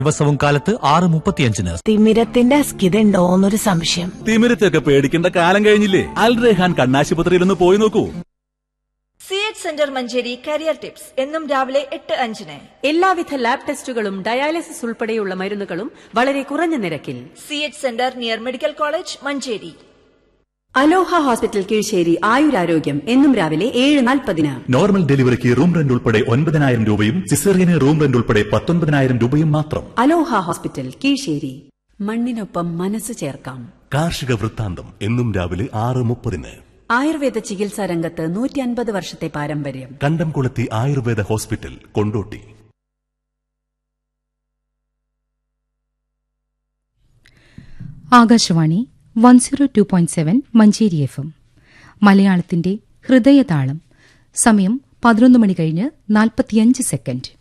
ദിവസവും കാലത്ത് ആറ് മുപ്പത്തിയഞ്ചിന് തിമിരത്തിന്റെ അസ്കിതയുണ്ടോന്നൊരു സംശയം തിമിരത്തൊക്കെ പേടിക്കേണ്ട കാലം കഴിഞ്ഞില്ലേ അൽ റെഹാൻ കണ്ണാശുപത്രിയിൽ ഒന്ന് പോയി നോക്കൂ C H centre Manjeri career tips എന്നും രാവിലെ എട്ട് അഞ്ചിന് എല്ലാവിധ ലാബ് ടെസ്റ്റുകളും ഡയാലിസിസ് ഉൾപ്പെടെയുള്ള മരുന്നുകളും വളരെ കുറഞ്ഞ നിരക്കിൽ C H centre near medical college Manjeri Aloha hospital Keezhissery ആയുരാരോഗ്യം എന്നും രാവിലെ ഏഴ് നാൽപ്പതിന് നോർമൽ ഡെലിവറിക്ക് റൂം റെന്റ് ഉൾപ്പെടെ ഒൻപതിനായിരം രൂപയും സിസേറിയന് റൂം റെന്റ് ഉൾപ്പെടെ പത്തൊൻപതിനായിരം രൂപയും മാത്രം അലോഹ ഹോസ്പിറ്റൽ കീഴ്ശ്ശേരി മണ്ണിനൊപ്പം മനസ്സ് ചേർക്കാം കാർഷിക വൃത്താന്തം എന്നും രാവിലെ ആറ് മുപ്പതിന് ആയുർവേദ ചികിത്സാ രംഗത്ത് നൂറ്റി അൻപത് വർഷത്തെ പാരമ്പര്യം Kandamkulathi Ayurveda hospital Kondotty Akashvani one zero two point seven Manjeri F M മലയാളത്തിന്റെ ഹൃദയതാളം സമയം പതിനൊന്ന് മണി കഴിഞ്ഞ് നാൽപ്പത്തിയഞ്ച് സെക്കൻഡ്